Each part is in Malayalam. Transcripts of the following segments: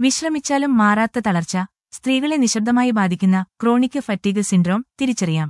വിശ്രമിച്ചാലും മാറാത്ത തളർച്ച സ്ത്രീകളെ നിശബ്ദമായി ബാധിക്കുന്ന ക്രോണിക് ഫറ്റീഗ് സിൻഡ്രോം തിരിച്ചറിയാം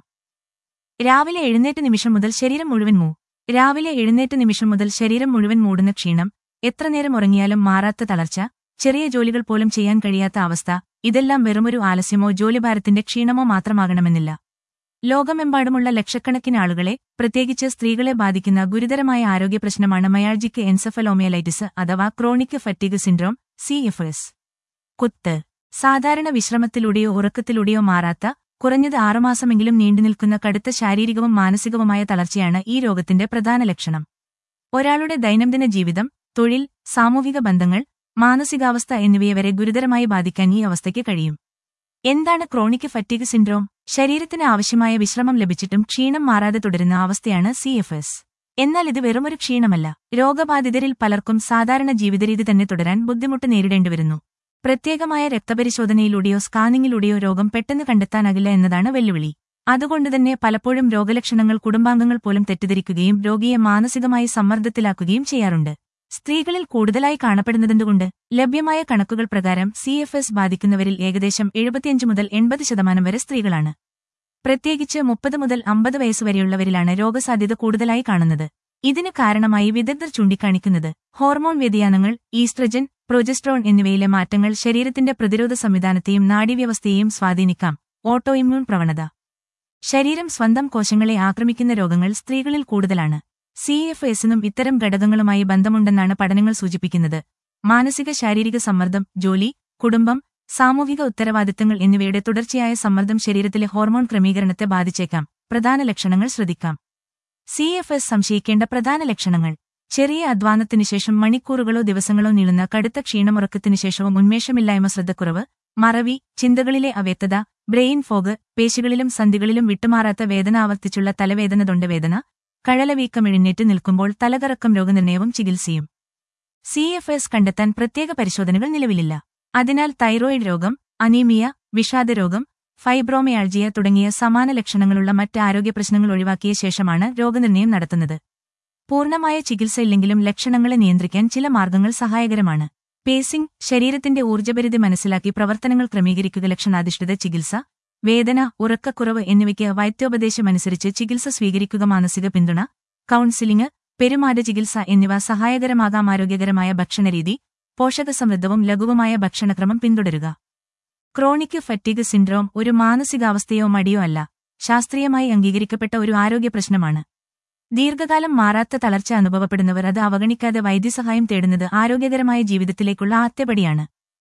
രാവിലെ എഴുന്നേറ്റ നിമിഷം മുതൽ ശരീരം മുഴുവൻ മൂ രാവിലെ എഴുന്നേറ്റ നിമിഷം മുതൽ ശരീരം മുഴുവൻ മൂടുന്ന ക്ഷീണം എത്ര നേരം ഉറങ്ങിയാലും മാറാത്ത തളർച്ച ചെറിയ ജോലികൾ പോലും ചെയ്യാൻ കഴിയാത്ത അവസ്ഥ ഇതെല്ലാം വെറുമൊരു ആലസ്യമോ ജോലിഭാരത്തിന്റെ ക്ഷീണമോ മാത്രമാകണമെന്നില്ല ലോകമെമ്പാടുമുള്ള ലക്ഷക്കണക്കിന് ആളുകളെ പ്രത്യേകിച്ച് സ്ത്രീകളെ ബാധിക്കുന്ന ഗുരുതരമായ ആരോഗ്യ പ്രശ്നമാണ് മയാൾജിക് എൻസഫലോമിയലൈറ്റിസ് അഥവാ chronic fatigue syndrome C F S കുത്ത് സാധാരണ വിശ്രമത്തിലൂടെയോ ഉറക്കത്തിലൂടെയോ മാറാത്ത കുറഞ്ഞത് ആറുമാസമെങ്കിലും നീണ്ടുനിൽക്കുന്ന കടുത്ത ശാരീരികവും മാനസികവുമായ തളർച്ചയാണ് ഈ രോഗത്തിന്റെ പ്രധാന ലക്ഷണം ഒരാളുടെ ദൈനംദിന ജീവിതം തൊഴിൽ സാമൂഹിക ബന്ധങ്ങൾ മാനസികാവസ്ഥ എന്നിവയെ വരെ ഗുരുതരമായി ബാധിക്കാൻ ഈ അവസ്ഥയ്ക്ക് കഴിയും എന്താണ് ക്രോണിക് ഫറ്റീഗ് സിൻഡ്രോം ശരീരത്തിന് ആവശ്യമായ വിശ്രമം ലഭിച്ചിട്ടും ക്ഷീണം മാറാതെ തുടരുന്ന അവസ്ഥയാണ് സി എഫ് എസ് എന്നാൽ ഇത് വെറുമൊരു ക്ഷീണമല്ല രോഗബാധിതരിൽ പലർക്കും സാധാരണ ജീവിതരീതി തന്നെ തുടരാൻ ബുദ്ധിമുട്ട് നേരിടേണ്ടിവരുന്നു പ്രത്യേകമായ രക്തപരിശോധനയിലൂടെയോ സ്കാനിങ്ങിലൂടെയോ രോഗം പെട്ടെന്ന് കണ്ടെത്താനാകില്ല എന്നതാണ് വെല്ലുവിളി അതുകൊണ്ടുതന്നെ പലപ്പോഴും രോഗലക്ഷണങ്ങൾ കുടുംബാംഗങ്ങൾ പോലും തെറ്റിദ്ധരിക്കുകയും രോഗിയെ മാനസികമായി സമ്മർദ്ദത്തിലാക്കുകയും ചെയ്യാറുണ്ട് സ്ത്രീകളിൽ കൂടുതലായി കാണപ്പെടുന്നതെന്തുകൊണ്ട് ലഭ്യമായ കണക്കുകൾ പ്രകാരം സി എഫ് എസ് ബാധിക്കുന്നവരിൽ ഏകദേശം എഴുപത്തിയഞ്ച് മുതൽ എൺപത് ശതമാനം വരെ സ്ത്രീകളാണ് പ്രത്യേകിച്ച് മുപ്പത് മുതൽ അമ്പത് വയസ്സുവരെയുള്ളവരിലാണ് രോഗസാധ്യത കൂടുതലായി കാണുന്നത് ഇതിന് കാരണമായി വിദഗ്ധർ ചൂണ്ടിക്കാണിക്കുന്നത് ഹോർമോൺ വ്യതിയാനങ്ങൾ ഈസ്ട്രജൻ പ്രൊജസ്ട്രോൺ എന്നിവയിലെ മാറ്റങ്ങൾ ശരീരത്തിന്റെ പ്രതിരോധ സംവിധാനത്തെയും നാഡീവ്യവസ്ഥയെയും സ്വാധീനിക്കാം ഓട്ടോ ഇമ്മ്യൂൺ പ്രവണത ശരീരം സ്വന്തം കോശങ്ങളെ ആക്രമിക്കുന്ന രോഗങ്ങൾ സ്ത്രീകളിൽ കൂടുതലാണ് സി എഫ് എസിനും ഇത്തരം ഘടകങ്ങളുമായി ബന്ധമുണ്ടെന്നാണ് പഠനങ്ങൾ സൂചിപ്പിക്കുന്നത് മാനസിക ശാരീരിക സമ്മർദ്ദം ജോലി കുടുംബം സാമൂഹിക ഉത്തരവാദിത്തങ്ങൾ എന്നിവയുടെ തുടർച്ചയായ സമ്മർദ്ദം ശരീരത്തിലെ ഹോർമോൺ ക്രമീകരണത്തെ ബാധിച്ചേക്കാം പ്രധാന ലക്ഷണങ്ങൾ ശ്രദ്ധിക്കാം സി എഫ് എസ് സംശയിക്കേണ്ട പ്രധാന ലക്ഷണങ്ങൾ ചെറിയ അധ്വാനത്തിനു ശേഷം മണിക്കൂറുകളോ ദിവസങ്ങളോ നീളുന്ന കടുത്ത ക്ഷീണമുറക്കത്തിനു ശേഷവും ഉന്മേഷമില്ലായ്മ ശ്രദ്ധക്കുറവ് മറവി ചിന്തകളിലെ അവ്യക്തത ബ്രെയിൻ ഫോഗ് പേശികളിലും സന്ധികളിലും വിട്ടുമാറാത്ത വേദന ആവർത്തിച്ചുള്ള തലവേദന തൊണ്ടവേദന കഴലവീക്കം എഴുന്നേറ്റ് നിൽക്കുമ്പോൾ തലകറക്കം രോഗനിർണയവും ചികിത്സയും സി എഫ് എസ് കണ്ടെത്താൻ പ്രത്യേക പരിശോധനകൾ നിലവിലില്ല അതിനാൽ തൈറോയിഡ് രോഗം അനീമിയ വിഷാദരോഗം ഫൈബ്രോമയാൾജിയ തുടങ്ങിയ സമാന ലക്ഷണങ്ങളുള്ള മറ്റ് ആരോഗ്യ പ്രശ്നങ്ങൾ ഒഴിവാക്കിയ ശേഷമാണ് രോഗനിർണയം നടത്തുന്നത് പൂർണ്ണമായ ചികിത്സയില്ലെങ്കിലും ലക്ഷണങ്ങളെ നിയന്ത്രിക്കാൻ ചില മാർഗങ്ങൾ സഹായകരമാണ് പേസിംഗ് ശരീരത്തിന്റെ ഊർജ്ജപരിധി മനസ്സിലാക്കി പ്രവർത്തനങ്ങൾ ക്രമീകരിക്കുക ലക്ഷണാധിഷ്ഠിത ചികിത്സ വേദന ഉറക്കക്കുറവ് എന്നിവയ്ക്ക് വൈദ്യോപദേശമനുസരിച്ച് ചികിത്സ സ്വീകരിക്കുക മാനസിക പിന്തുണ കൗൺസിലിംഗ് പെരുമാറ്റ ചികിത്സ എന്നിവ സഹായകരമാകാം ആരോഗ്യകരമായ ഭക്ഷണരീതി പോഷകസമൃദ്ധവും ലഘുവുമായ ഭക്ഷണക്രമം പിന്തുടരുക ക്രോണിക് ഫറ്റീഗ് സിൻഡ്രോം ഒരു മാനസികാവസ്ഥയോ മടിയോ അല്ല ശാസ്ത്രീയമായി അംഗീകരിക്കപ്പെട്ട ഒരു ആരോഗ്യ പ്രശ്നമാണ് ദീർഘകാലം മാറാത്ത തളർച്ച അനുഭവപ്പെടുന്നവർ അത് അവഗണിക്കാതെ വൈദ്യസഹായം തേടുന്നത് ആരോഗ്യകരമായ ജീവിതത്തിലേക്കുള്ള ആദ്യപടിയാണ്